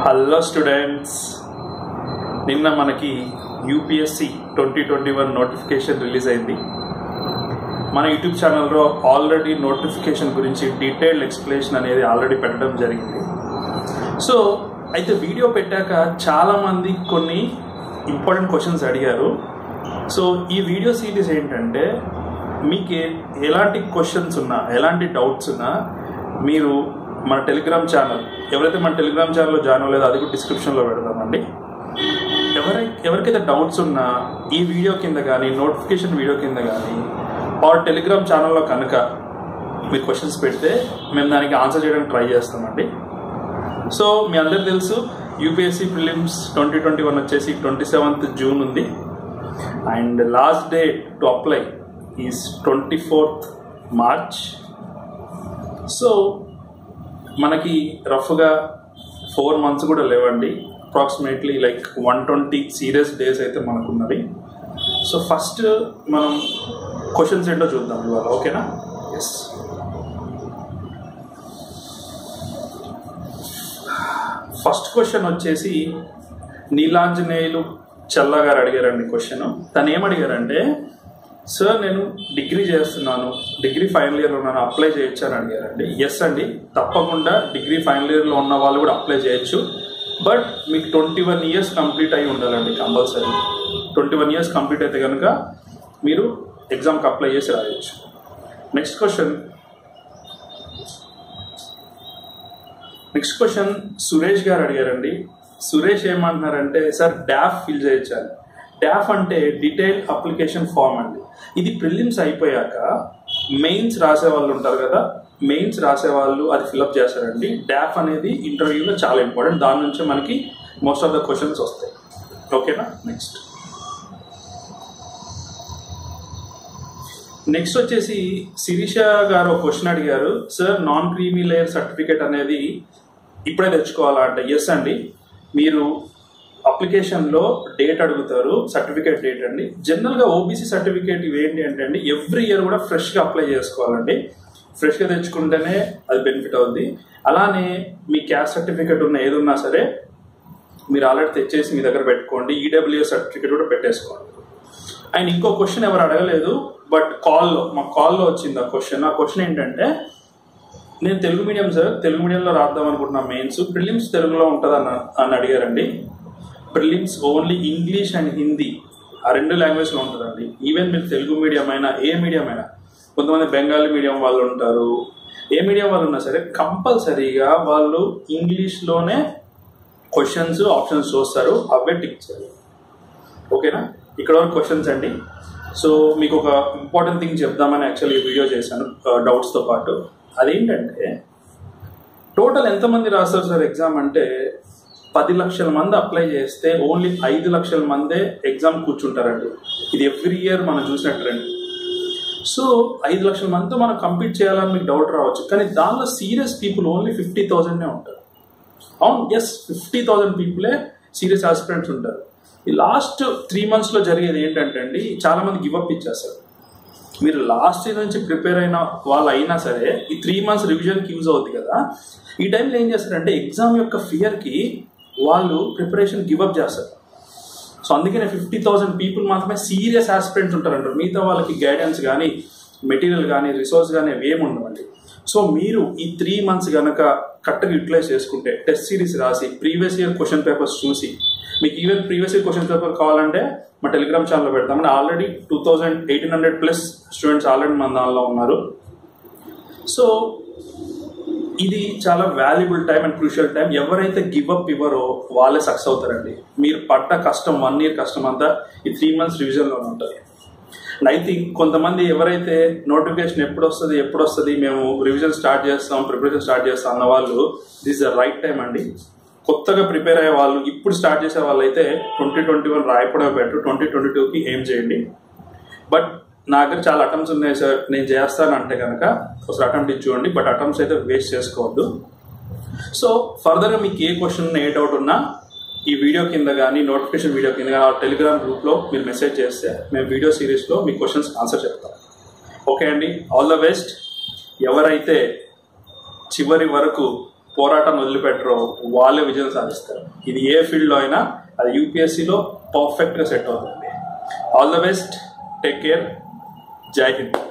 hello students నిన్న మనకి UPSC twenty twenty one notification release అయింది మన యూట్యూబ్ ఛానల్లో ఆల్రెడీ నోటిఫికేషన్ గురించి డీటెయిల్డ్ ఎక్స్ప్లెనేషన్ అనేది ఆల్రెడీ పెట్టడం జరిగింది సో అయితే వీడియో పెట్టాక చాలామంది కొన్ని ఇంపార్టెంట్ క్వశ్చన్స్ అడిగారు సో ఈ వీడియో సిరీస్ ఏంటంటే మీకు ఏ- ఎలాంటి క్వశ్చన్స్ ఉన్నా ఎలాంటి డౌట్స్ ఉన్నా మీరు మన టెలిగ్రామ్ ఛానల్ ఎవరైతే మన టెలిగ్రామ్ ఛానల్లో జాయిన్ అవ్వలేదో అది కూడా డిస్క్రిప్షన్లో పెడదామండి ఎవరై ఎవరికైతే డౌట్స్ ఉన్నా ఈ వీడియో కింద కానీ నోటిఫికేషన్ వీడియో కింద కానీ ఆర్ టెలిగ్రామ్ ఛానల్లో కనుక మీరు క్వశ్చన్స్ పెడితే మేము దానికి ఆన్సర్ చేయడానికి ట్రై చేస్తామండి సో మీ అందరికి తెలుసు UPSC prelims twenty twenty one వచ్చేసి ట్వంటీ సెవెంత్ జూన్ ఉంది and last date to apply is twenty fourth March so మనకి రఫ్గా ఫోర్ మంత్స్ కూడా లేవండి approximately like one twenty serious days అయితే మనకున్నవి సో ఫస్ట్ మనం క్వశ్చన్స్ ఏంటో చూద్దాం ఇవాళ ఓకేనా ఎస్ ఫస్ట్ క్వశ్చన్ వచ్చేసి నీలాంజనేయులు చల్లా గారు అడిగారండి క్వశ్చన్ తను ఏం అడిగారంటే సార్ నేను డిగ్రీ చేస్తున్నాను డిగ్రీ ఫైనల్ ఇయర్లో ఉన్నాను అప్లై చేయొచ్చు అని అడిగారండి ఎస్ అండి తప్పకుండా డిగ్రీ ఫైనల్ ఇయర్లో ఉన్న వాళ్ళు కూడా అప్లై చేయొచ్చు బట్ మీకు ట్వంటీ వన్ ఇయర్స్ కంప్లీట్ అయి ఉండాలండి compulsory twenty one years complete అయితే కనుక మీరు ఎగ్జామ్కి అప్లై చేసి రాయొచ్చు next question next question Suresh గారు అడిగారండి సురేష్ ఏమంటున్నారంటే సార్ డాఫ్ ఫిల్ చేయొచ్చాను డాఫ్ అంటే డీటెయిల్ అప్లికేషన్ ఫామ్ అండి ఇది ప్రిలిమ్స్ అయిపోయాక మెయిన్స్ రాసే వాళ్ళు ఉంటారు కదా మెయిన్స్ రాసే వాళ్ళు అది ఫిల్అప్ చేస్తారండి డాఫ్ అనేది ఇంటర్వ్యూలో చాలా ఇంపార్టెంట్ దాని నుంచి మనకి మోస్ట్ ఆఫ్ ద క్వశ్చన్స్ వస్తాయి ఓకేనా నెక్స్ట్ నెక్స్ట్ వచ్చేసి శిరీష గారు ఒక క్వశ్చన్ అడిగారు sir non creamy layer certificate అనేది ఇప్పుడే తెచ్చుకోవాలా అంటే ఎస్ అండి మీరు అప్లికేషన్లో డేట్ అడుగుతారు సర్టిఫికేట్ డేట్ అండి జనరల్గా ఓబీసీ సర్టిఫికేట్ ఇవి ఏంటి అంటే అండి ఎవ్రీ ఇయర్ కూడా ఫ్రెష్గా అప్లై చేసుకోవాలండి ఫ్రెష్గా తెచ్చుకుంటేనే అది బెనిఫిట్ అవుద్ది అలానే మీ క్యాస్ట్ సర్టిఫికేట్ ఉన్న ఏది ఉన్నా సరే మీరు ఆల్రెడీ తెచ్చేసి మీ దగ్గర పెట్టుకోండి ఈడబ్ల్యూఎస్ సర్టిఫికేట్ కూడా పెట్టేసుకోండి అండ్ ఇంకో క్వశ్చన్ ఎవరు అడగలేదు బట్ కాల్లో మా కాల్లో వచ్చింది ఆ క్వశ్చన్ ఆ క్వశ్చన్ ఏంటంటే నేను తెలుగు మీడియం సార్ తెలుగు మీడియంలో రాద్దాం అనుకుంటున్నా మెయిన్స్ ప్రిలిమ్స్ తెలుగులో ఉంటుంది అన్న అని అడిగారండి prelims only English and Hindi ఆ రెండు లాంగ్వేజ్లో ఉంటుందండి ఈవెన్ మీరు తెలుగు మీడియం అయినా ఏ మీడియం అయినా కొంతమంది బెంగాలీ మీడియం వాళ్ళు ఉంటారు ఏ మీడియం వాళ్ళు ఉన్నా సరే కంపల్సరీగా వాళ్ళు ఇంగ్లీష్లోనే క్వశ్చన్స్ ఆప్షన్స్ చూస్తారు అవే టిక్ చేయాలి ఓకేనా ఇక్కడ వరకు క్వశ్చన్స్ అండి సో మీకు ఒక ఇంపార్టెంట్ థింగ్ చెప్దామని యాక్చువల్లీ ఈ వీడియో చేశాను డౌట్స్తో పాటు అదేంటంటే టోటల్ ఎంతమంది రాస్తారు సార్ ఎగ్జామ్ అంటే పది లక్షల మంది అప్లై చేస్తే ఓన్లీ ఐదు లక్షల మందే ఎగ్జామ్ కూర్చుంటారండి ఇది ఎవ్రీ ఇయర్ మనం చూసిన ట్రెండ్ సో ఐదు లక్షల మందితో మనం కంప్లీట్ చేయాలని మీకు డౌట్ రావచ్చు కానీ దానిలో సీరియస్ పీపుల్ ఓన్లీ ఫిఫ్టీ థౌజండ్నే ఉంటారు అవును ఎస్ ఫిఫ్టీ థౌజండ్ పీపులే సీరియస్ ఆస్పిరెంట్స్ ఉంటారు ఈ లాస్ట్ త్రీ మంత్స్లో జరిగేది ఏంటంటే అండి చాలా మంది గివప్ ఇచ్చేస్తారు మీరు లాస్ట్ ఇయర్ నుంచి ప్రిపేర్ అయిన వాళ్ళు అయినా సరే ఈ త్రీ మంత్స్ రివిజన్కి యూజ్ అవుతుంది కదా ఈ టైంలో ఏం చేస్తారంటే ఎగ్జామ్ యొక్క ఫియర్కి వాళ్ళు ప్రిపరేషన్ గివప్ చేస్తారు సో అందుకనే ఫిఫ్టీ థౌసండ్ పీపుల్ మాత్రమే సీరియస్ ఆస్పిరెంట్స్ ఉంటారంటారు మిగతా వాళ్ళకి గైడెన్స్ కానీ మెటీరియల్ కానీ రిసోర్స్ కానీ అవి ఏమి ఉండవండి సో మీరు ఈ త్రీ మంత్స్ కనుక కరెక్ట్గా యూటిలైజ్ చేసుకుంటే టెస్ట్ సిరీస్ రాసి ప్రీవియస్ ఇయర్ క్వశ్చన్ పేపర్స్ చూసి మీకు even previous year question paper కావాలంటే మా టెలిగ్రామ్ ఛానల్లో పెడతామని already two thousand eighteen hundred plus students already మన దానిలో ఉన్నారు సో ఇది చాలా valuable time and crucial time ఎవరైతే గివ్ అప్ ఇవ్వరో వాళ్ళే సక్సెస్ అవుతారండి మీరు పడ్డ కష్టం వన్ ఇయర్ కష్టం అంతా ఈ త్రీ మంత్స్ రివిజన్లో ఉంటుంది అండ్ ఐ థింక్ కొంతమంది ఎవరైతే నోటిఫికేషన్ ఎప్పుడు వస్తుంది ఎప్పుడు వస్తుంది మేము రివిజన్ స్టార్ట్ చేస్తాం ప్రిపరేషన్ స్టార్ట్ చేస్తాం అన్న వాళ్ళు దిస్ ద రైట్ టైం అండి కొత్తగా ప్రిపేర్ అయ్యే వాళ్ళు ఇప్పుడు స్టార్ట్ చేసే వాళ్ళు అయితే ట్వంటీ ట్వంటీ వన్ రాయపడే బెటర్ ట్వంటీ ట్వంటీ టూకి ఏం చేయండి బట్ నా దగ్గర చాలా అటెంప్ట్స్ ఉన్నాయి సార్ నేను చేస్తాను అంటే కనుక ఒకసారి అటెంప్ట్ ఇచ్చుకోండి బట్ అటెంప్ట్స్ అయితే వేస్ట్ చేసుకోవద్దు సో ఫర్దర్గా మీకు ఏ క్వశ్చన్ ఏ డౌట్ ఉన్నా ఈ వీడియో కింద కానీ నోటిఫికేషన్ వీడియో కింద కానీ టెలిగ్రామ్ గ్రూప్లో మీరు మెసేజ్ చేస్తే మేము వీడియో సిరీస్లో మీ క్వశ్చన్స్ ఆన్సర్ చెప్తాం ఓకే అండి ఆల్ ద బెస్ట్ ఎవరైతే చివరి వరకు పోరాటాన్ని వదిలిపెట్టరో వాళ్ళే విజయం సాధిస్తారు ఇది ఏ ఫీల్డ్లో అయినా అది యూపీఎస్సీలో పర్ఫెక్ట్గా సెట్ అవుతుంది all the best take care జై హింద్